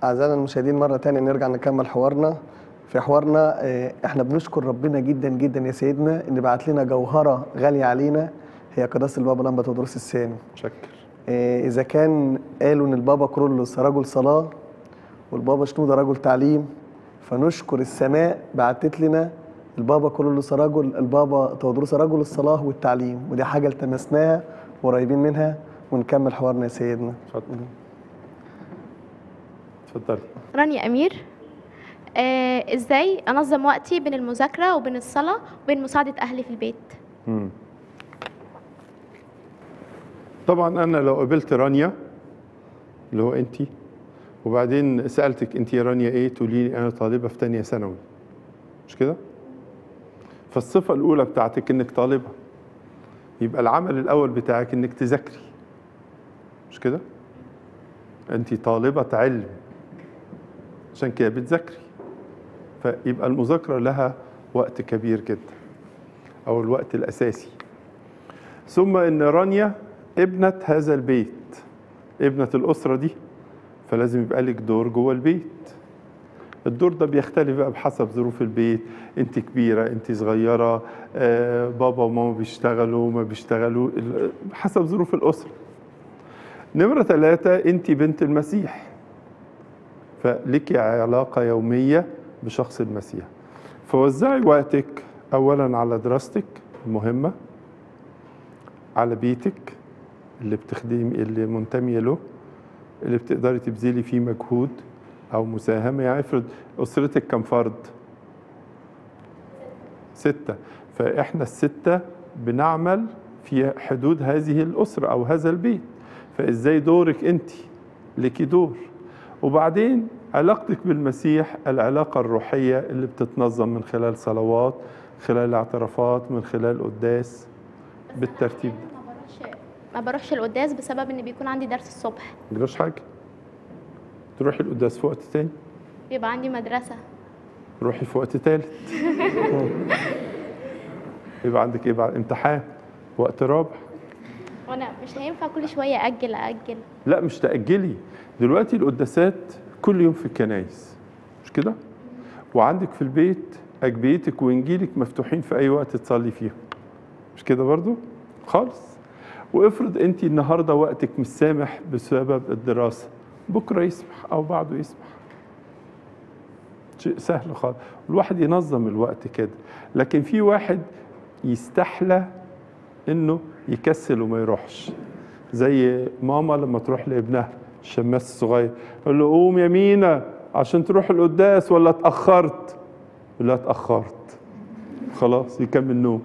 أعزائنا المشاهدين مرة تانية نرجع نكمل حوارنا في حوارنا آه، احنا بنشكر ربنا جدا جدا يا سيدنا ان بعت لنا جوهرة غالية علينا هي قداسة البابا لمبة تدرس الثاني شكر آه، إذا كان قالوا إن البابا كرولوس رجل صلاة والبابا شنودة رجل تعليم فنشكر السماء بعتت لنا البابا كرولوس رجل البابا تودروس رجل الصلاة والتعليم ودي حاجة التمسناها وقريبين منها ونكمل حوارنا يا سيدنا اتفضل اتفضلي رانيا أمير آه إزاي أنظم وقتي بين المذاكرة وبين الصلاة وبين مساعدة أهلي في البيت مم. طبعا انا لو قابلت رانيا اللي هو انت وبعدين سالتك انت يا رانيا ايه تقولي لي انا طالبه في ثانيه ثانوي مش كده فالصفه الاولى بتاعتك انك طالبه يبقى العمل الاول بتاعك انك تذاكري مش كده انت طالبه علم عشان كده بتذاكري فيبقى المذاكره لها وقت كبير جدا او الوقت الاساسي ثم ان رانيا ابنه هذا البيت ابنه الاسره دي فلازم يبقى لك دور جوه البيت الدور ده بيختلف بقى بحسب ظروف البيت انت كبيره انت صغيره آه بابا وماما بيشتغلوا ما بيشتغلوا ال- حسب ظروف الاسره نمره ثلاثة انت بنت المسيح فلك علاقه يوميه بشخص المسيح فوزعي وقتك اولا على دراستك المهمه على بيتك اللي بتخدمي اللي منتميه له اللي بتقدري تبذلي فيه مجهود او مساهمه يعني افرض اسرتك كم فرد سته فاحنا السته بنعمل في حدود هذه الاسره او هذا البيت فازاي دورك انت ليكي دور وبعدين علاقتك بالمسيح العلاقه الروحيه اللي بتتنظم من خلال صلوات خلال اعترافات من خلال قداس بالترتيب ده ما بروحش ما بروحش القداس بسبب ان بيكون عندي درس الصبح مجراش حاجه تروحي القداس في وقت تاني بيبقى عندي مدرسة روحي في وقت تالت يبقى عندك ايه بعد امتحان وقت رابع وانا مش هينفع كل شوية أجل أجل لا مش تأجلي دلوقتي القداسات كل يوم في الكنايس مش كده وعندك في البيت أجبيتك وإنجيلك مفتوحين في أي وقت تصلي فيهم مش كده برضو خالص وافرض انت النهارده وقتك مش سامح بسبب الدراسه بكره يسمح او بعده يسمح شيء سهل خالص الواحد ينظم الوقت كده لكن في واحد يستحلى انه يكسل وما يروحش زي ماما لما تروح لابنها الشماس الصغير يقول له قوم يا مينا عشان تروح القداس ولا اتاخرت يقول لها اتاخرت خلاص يكمل نوم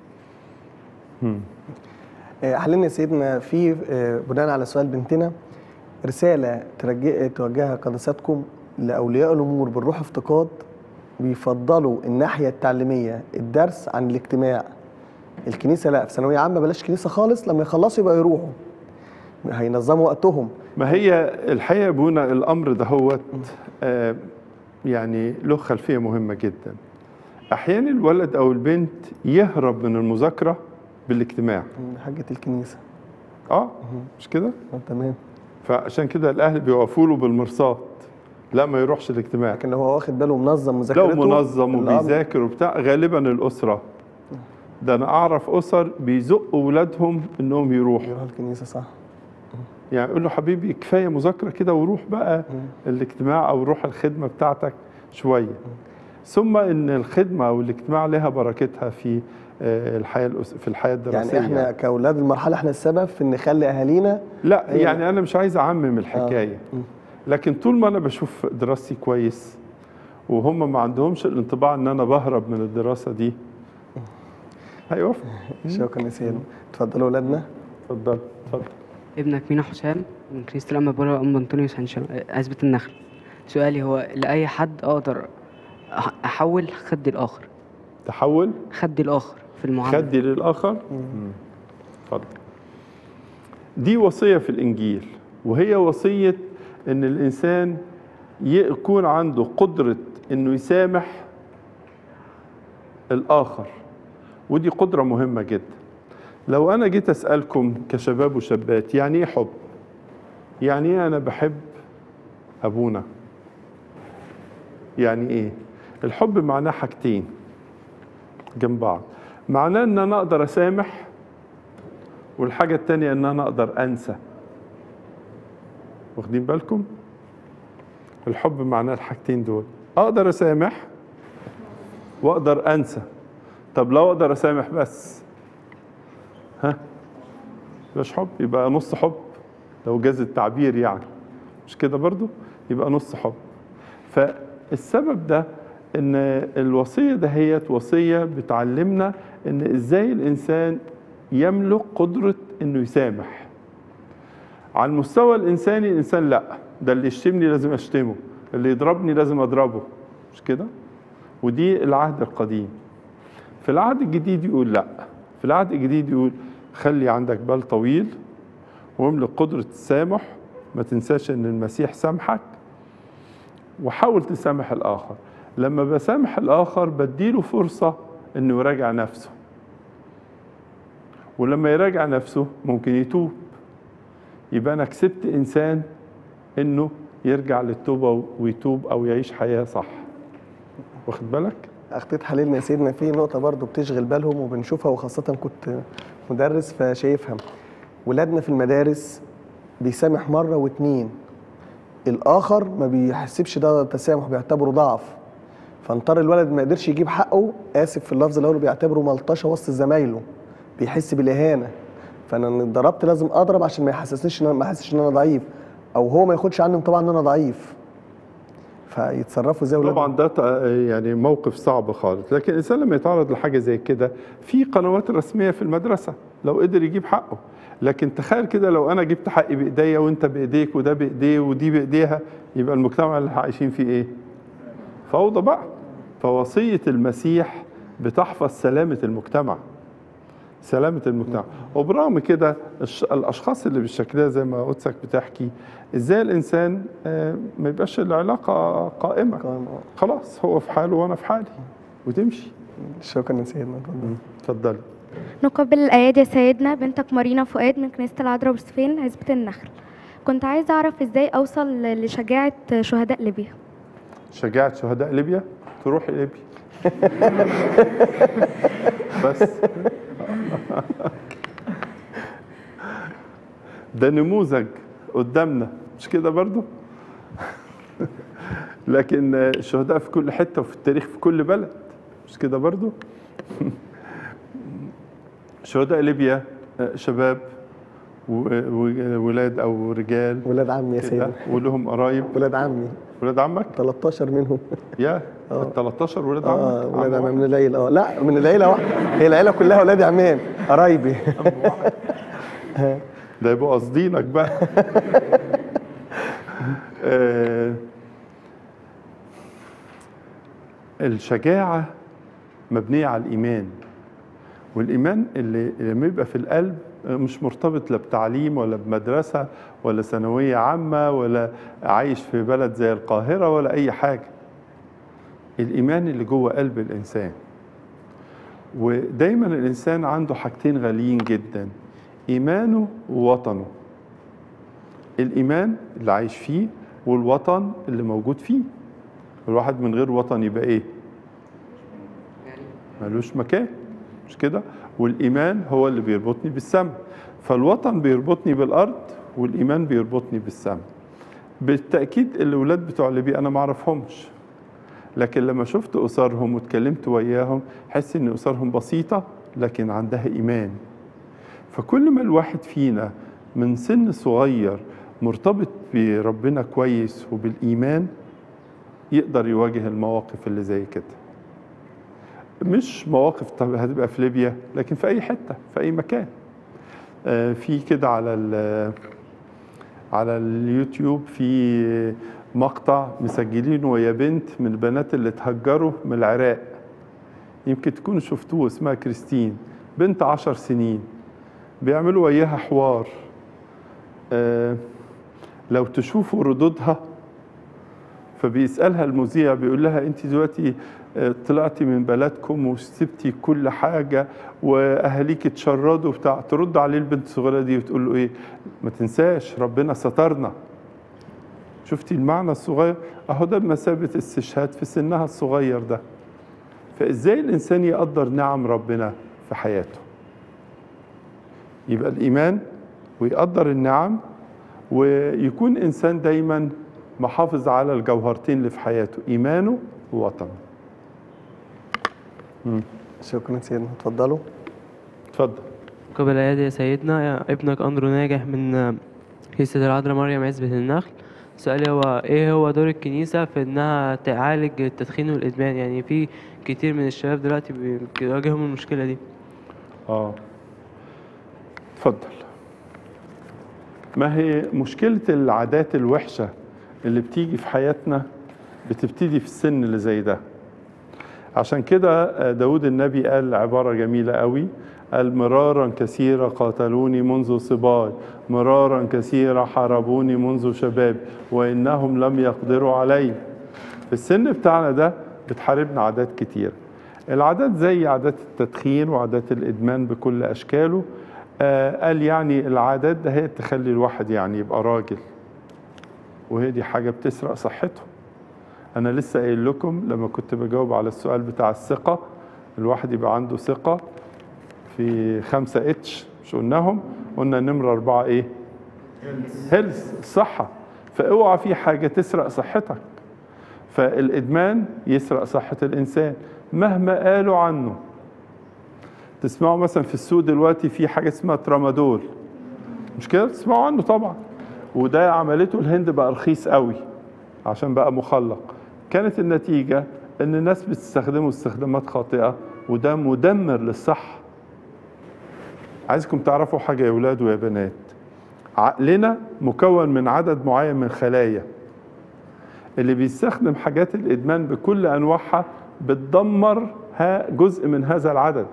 آه، علمنا يا سيدنا في آه، بناء على سؤال بنتنا رسالة ترجع توجهها قداساتكم لأولياء الأمور بالروح افتقاد بيفضلوا الناحية التعليمية الدرس عن الاجتماع الكنيسة لا في ثانوية عامة بلاش كنيسة خالص لما يخلصوا يبقى يروحوا هينظموا وقتهم ما هي الحقيقه يا ابونا الامر ده هو آه يعني له خلفيه مهمه جدا احيانا الولد او البنت يهرب من المذاكره بالاجتماع من حاجة الكنيسة اه مش كده آه، تمام فعشان كده الاهل بيوقفوا له بالمرصاد لا ما يروحش الاجتماع لكن لو هو واخد باله منظم لو مذاكرته منظم الأمر- وبيذاكر وبتاع غالبا الاسره ده انا اعرف اسر بيزقوا ولادهم انهم يروحوا يروح الكنيسة صح يعني يقول له حبيبي كفايه مذاكره كده وروح بقى الاجتماع او روح الخدمه بتاعتك شويه ثم ان الخدمه او الاجتماع لها بركتها في آه، الحياه الأس- في الحياه الدراسيه يعني احنا كأولاد المرحلة احنا السبب في ان نخلي أهالينا لا هي- يعني انا مش عايز اعمم الحكايه لكن طول ما انا بشوف دراستي كويس وهم ما عندهمش الانطباع ان انا بهرب من الدراسه دي هيوافقوا شكرا يا سيدنا اتفضلوا أولادنا اتفضل اتفضل ابنك مينا حسام من كنيسة الأم بولا أم أنطونيوس عن شم... عزبة النخل سؤالي هو لأي حد أقدر أح- أحول خدي الآخر تحول خدي الآخر في المعاملة خدي للاخر اتفضل دي وصيه في الانجيل وهي وصيه ان الانسان يكون عنده قدره انه يسامح الاخر ودي قدره مهمه جدا لو انا جيت اسالكم كشباب وشابات يعني ايه حب يعني ايه انا بحب ابونا يعني ايه الحب معناه حاجتين جنب بعض معناه ان انا اقدر اسامح والحاجه التانية ان انا اقدر انسى واخدين بالكم الحب معناه الحاجتين دول اقدر اسامح واقدر انسى طب لو اقدر اسامح بس ها مش حب يبقى نص حب لو جاز التعبير يعني مش كده برضو يبقى نص حب فالسبب ده ان الوصيه دهيت وصيه بتعلمنا ان ازاي الانسان يملك قدره انه يسامح على المستوى الانساني الانسان لا ده اللي يشتمني لازم اشتمه اللي يضربني لازم اضربه مش كده ودي العهد القديم في العهد الجديد يقول لا في العهد الجديد يقول خلي عندك بال طويل واملك قدرة السامح ما تنساش ان المسيح سامحك وحاول تسامح الاخر لما بسامح الاخر بديله فرصة انه يراجع نفسه ولما يراجع نفسه ممكن يتوب يبقى انا كسبت انسان انه يرجع للتوبة ويتوب او يعيش حياة صح واخد بالك اخطيت حليلنا يا سيدنا في نقطه برضو بتشغل بالهم وبنشوفها وخاصه كنت مدرس فشايفها ولادنا في المدارس بيسامح مره واتنين الاخر ما بيحسبش ده تسامح بيعتبره ضعف فانطر الولد ما قدرش يجيب حقه اسف في اللفظ الاول بيعتبره ملطشه وسط زمايله بيحس بالاهانه فانا إن اتضربت لازم اضرب عشان ما يحسسنيش ان انا ما احسش ان انا ضعيف او هو ما ياخدش عني طبعا ان انا ضعيف فيتصرفوا ازاي ولادنا؟ طبعا ده ت- يعني موقف صعب خالص لكن الانسان لما يتعرض لحاجه زي كده في قنوات رسميه في المدرسه لو قدر يجيب حقه لكن تخيل كده لو انا جبت حقي بايديا وانت بايديك وده بايديه ودي بايديها يبقى المجتمع اللي عايشين فيه ايه فوضى بقى فوصيه المسيح بتحفظ سلامه المجتمع سلامة المجتمع وبرغم كده الش- الأشخاص اللي بالشكل ده زي ما قدسك بتحكي إزاي الإنسان آه، ما يبقاش العلاقة قائمة قائمة. خلاص هو في حاله وأنا في حالي وتمشي شكرا يا سيدنا اتفضل. اتفضلي نقبل الأيادي يا سيدنا بنتك مارينا فؤاد من كنيسة العذراء بوسفين عزبة النخل كنت عايزة أعرف إزاي أوصل لشجاعة شهداء ليبيا شجاعة شهداء ليبيا تروحي ليبيا بس ده نموذج قدامنا مش كده برضو لكن الشهداء في كل حتة وفي التاريخ في كل بلد مش كده برضو شهداء ليبيا شباب وولاد او رجال ولاد عمي يا كده سيدنا ولهم قرايب ولاد عمي ولاد عمك 13 منهم يا آه. ال 13 ولاد عمك اه ولاد عم عمي من واحد. العيله اه لا من العيله واحده هي العيله كلها ولاد عمام قرايبي ده يبقوا قاصدينك بقى آه، الشجاعة مبنية على الإيمان والإيمان اللي لما يبقى في القلب آه، مش مرتبط لا بتعليم ولا بمدرسة ولا ثانوية عامة ولا عايش في بلد زي القاهرة ولا أي حاجة الإيمان اللي جوه قلب الإنسان ودايما الإنسان عنده حاجتين غاليين جدا إيمانه ووطنه الإيمان اللي عايش فيه والوطن اللي موجود فيه الواحد من غير وطن يبقى إيه ملوش مكان مش كده والإيمان هو اللي بيربطني بالسماء فالوطن بيربطني بالأرض والإيمان بيربطني بالسماء بالتأكيد الأولاد بتوع ليبيا أنا ما أعرفهمش لكن لما شفت أسرهم واتكلمت وياهم حس إن أسرهم بسيطة لكن عندها إيمان فكل ما الواحد فينا من سن صغير مرتبط بربنا كويس وبالإيمان يقدر يواجه المواقف اللي زي كده مش مواقف طب هتبقى في ليبيا لكن في أي حتة في أي مكان آه، في كده على ال- على اليوتيوب في مقطع مسجلينه ويا بنت من البنات اللي اتهجروا من العراق يمكن تكونوا شفتوه اسمها كريستين بنت عشر سنين بيعملوا وياها حوار آه لو تشوفوا ردودها فبيسألها المذيع بيقول لها انت دلوقتي آه، طلعتي من بلدكم وسبتي كل حاجة وأهاليك اتشردوا بتاع ترد عليه البنت الصغيرة دي وتقول له ايه ما تنساش ربنا سترنا شفتي المعنى الصغير اهو ده بمثابه استشهاد في سنها الصغير ده فازاي الانسان يقدر نعم ربنا في حياته يبقى الايمان ويقدر النعم ويكون انسان دايما محافظ على الجوهرتين اللي في حياته ايمانه ووطنه شكرا سيدنا اتفضلوا اتفضل قبل يدي سيدنا يا ابنك أندرو ناجح من كنيسة العذراء مريم عزبة النخل سؤالي هو ايه هو دور الكنيسة في انها تعالج التدخين والادمان يعني في كتير من الشباب دلوقتي بي- بيواجههم المشكلة دي اه اتفضل ما هي مشكلة العادات الوحشة اللي بتيجي في حياتنا بتبتدي في السن اللي زي ده عشان كده آه، داود النبي قال عبارة جميلة قوي قال مرارا كثيرة قاتلوني منذ صباي مرارا كثيرة حاربوني منذ شباب وإنهم لم يقدروا علي في السن بتاعنا ده بتحاربنا عادات كتير العادات زي عادات التدخين وعادات الإدمان بكل أشكاله آه قال يعني العادات ده هي تخلي الواحد يعني يبقى راجل وهي دي حاجة بتسرق صحته أنا لسه قايل لكم لما كنت بجاوب على السؤال بتاع الثقة الواحد يبقى عنده ثقة في خمسة اتش مش قلناهم قلنا نمرة أربعة إيه؟ هيلث الصحة فاوعى في حاجة تسرق صحتك فالإدمان يسرق صحة الإنسان مهما قالوا عنه تسمعوا مثلا في السوق دلوقتي في حاجة اسمها ترامادول مش كده تسمعوا عنه طبعا وده عملته الهند بقى رخيص قوي عشان بقى مخلق كانت النتيجة ان الناس بتستخدمه استخدامات خاطئة وده مدمر للصحة عايزكم تعرفوا حاجة يا ولاد ويا بنات عقلنا مكون من عدد معين من خلايا اللي بيستخدم حاجات الإدمان بكل أنواعها بتدمر ها- جزء من هذا العدد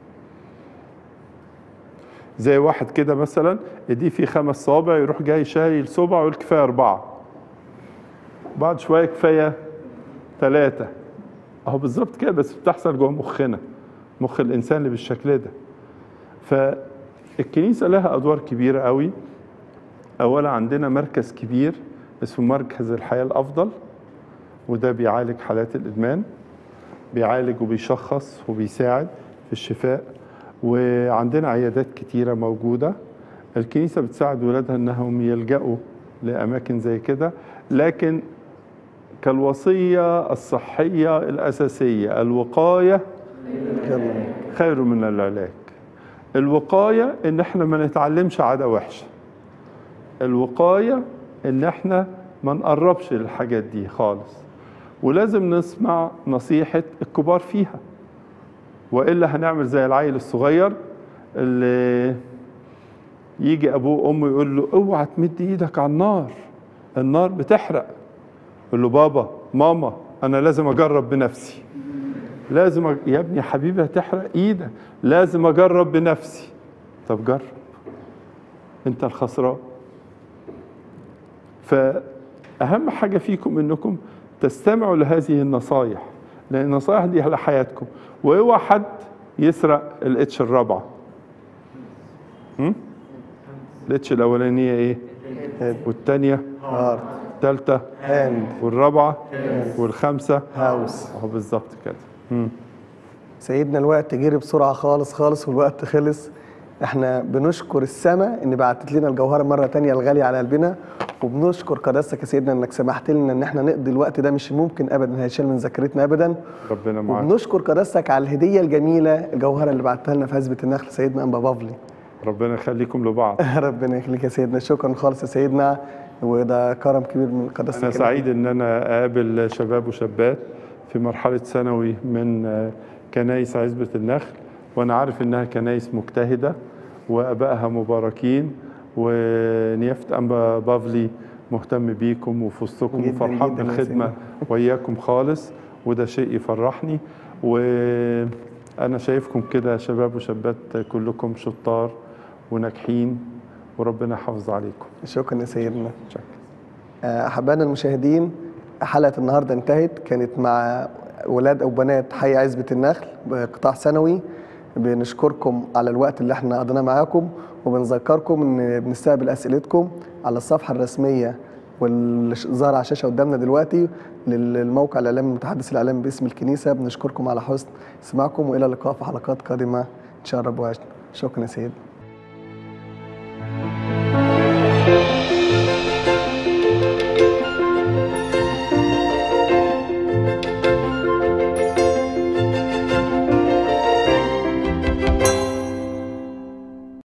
زي واحد كده مثلا ايديه فيه خمس صوابع يروح جاي شايل صبع ويقول كفايه اربعه بعد شويه كفايه ثلاثه اهو بالظبط كده بس بتحصل جوه مخنا مخ الانسان اللي بالشكل ده فالكنيسه لها ادوار كبيره قوي اولا عندنا مركز كبير اسمه مركز الحياه الافضل وده بيعالج حالات الادمان بيعالج وبيشخص وبيساعد في الشفاء وعندنا عيادات كتيرة موجودة الكنيسة بتساعد ولادها انهم يلجأوا لأماكن زي كده لكن كالوصية الصحية الأساسية الوقاية خير من العلاج الوقاية ان احنا ما نتعلمش عادة وحشة الوقاية ان احنا ما نقربش للحاجات دي خالص ولازم نسمع نصيحة الكبار فيها والا هنعمل زي العيل الصغير اللي يجي ابوه وامه يقول له اوعى تمد ايدك على النار النار بتحرق يقول له بابا ماما انا لازم اجرب بنفسي لازم أج... يا ابني يا حبيبي هتحرق ايدك لازم اجرب بنفسي طب جرب انت الخسران فاهم حاجه فيكم انكم تستمعوا لهذه النصايح لان النصايح دي على حياتكم واوعى حد يسرق الاتش الرابعه هم؟ الاتش الاولانيه ايه والثانيه هارت الثالثه هاند والرابعه والخامسه هاوس اهو بالظبط كده مم. سيدنا الوقت جري بسرعة خالص خالص والوقت خلص احنا بنشكر السماء ان بعتت لنا الجوهرة مرة تانية الغالية على قلبنا وبنشكر قداستك يا سيدنا انك سمحت لنا ان احنا نقضي الوقت ده مش ممكن ابدا هيشيل من ذاكرتنا ابدا ربنا معاك وبنشكر قداستك على الهدية الجميلة الجوهرة اللي بعتها لنا في عزبة النخل سيدنا انبا بافلي ربنا يخليكم لبعض ربنا يخليك يا سيدنا شكرا خالص يا سيدنا وده كرم كبير من قداستك أنا سعيد إن أنا أقابل شباب وشابات في مرحلة ثانوي من آه، كنايس عزبة النخل وأنا عارف إنها كنايس مجتهدة وأبائها مباركين ونيافة أنبا بافلي مهتم بيكم وفي وسطكم جداً وفرحان جداً يا بالخدمة سيدنا. وإياكم خالص وده شيء يفرحني وأنا شايفكم كده شباب وشابات كلكم شطار وناجحين وربنا يحافظ عليكم شكرا يا سيدنا شكرا آه، أحبائنا المشاهدين حلقة النهاردة انتهت كانت مع ولاد أو بنات حي عزبة النخل بقطاع ثانوي بنشكركم على الوقت اللي احنا قضيناه معاكم وبنذكركم ان بنستقبل أسئلتكم على الصفحة الرسمية واللي ش- ظهر على الشاشه قدامنا دلوقتي للموقع الاعلامي المتحدث الاعلامي باسم الكنيسه بنشكركم على حسن استماعكم والى اللقاء في حلقات قادمه ان شاء الله رب وعشنا شكرا يا سيدي